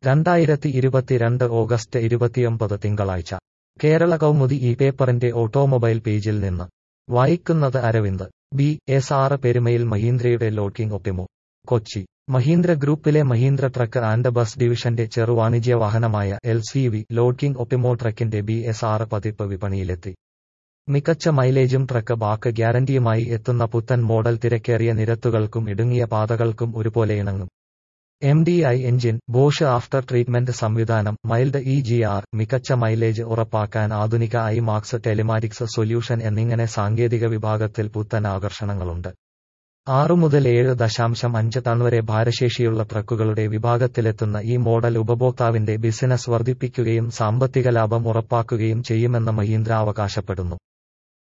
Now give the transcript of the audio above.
രണ്ടായിരത്തി ഇരുപത്തിരണ്ട് ഓഗസ്റ്റ് ഇരുപത്തിയൊമ്പത് തിങ്കളാഴ്ച കേരള കൗമുദി ഈ പേപ്പറിന്റെ ഓട്ടോമൊബൈൽ പേജിൽ നിന്ന് വായിക്കുന്നത് അരവിന്ദ് ബി എസ് ആറ് പെരുമയിൽ മഹീന്ദ്രയുടെ ലോഡ്കിംഗ് ഒപ്പിമു കൊച്ചി മഹീന്ദ്ര ഗ്രൂപ്പിലെ മഹീന്ദ്ര ട്രക്ക് ആൻഡ് ബസ് ഡിവിഷന്റെ ചെറുവാണിജ്യ വാഹനമായ L C V Loadking Optimo ട്രക്കിന്റെ ബി എസ് ആറ് പതിപ്പ് വിപണിയിലെത്തി മികച്ച മൈലേജും ട്രക്ക് ബാക്ക് ഗ്യാരണ്ടിയുമായി എത്തുന്ന പുത്തൻ മോഡൽ തിരക്കേറിയ നിരത്തുകൾക്കും ഇടുങ്ങിയ പാതകൾക്കും ഒരുപോലെ ഇണങ്ങും M D I engine Bosch after treatment സംവിധാനം മൈൽഡ് ഇ ജി ആർ മികച്ച മൈലേജ് ഉറപ്പാക്കാൻ ആധുനിക ഐ മാക്സ് ടെലിമാറ്റിക്സ് സൊല്യൂഷൻ എന്നിങ്ങനെ സാങ്കേതിക വിഭാഗത്തിൽ പുത്തൻ ആകർഷണങ്ങളുണ്ട് ആറു മുതൽ ഏഴ് ദശാംശം അഞ്ച് ടൺ വരെ ഭാരശേഷിയുള്ള ട്രക്കുകളുടെ വിഭാഗത്തിലെത്തുന്ന ഈ മോഡൽ ഉപഭോക്താവിന്റെ ബിസിനസ് വർദ്ധിപ്പിക്കുകയും സാമ്പത്തിക ലാഭം ഉറപ്പാക്കുകയും ചെയ്യുമെന്ന് മഹീന്ദ്ര അവകാശപ്പെടുന്നു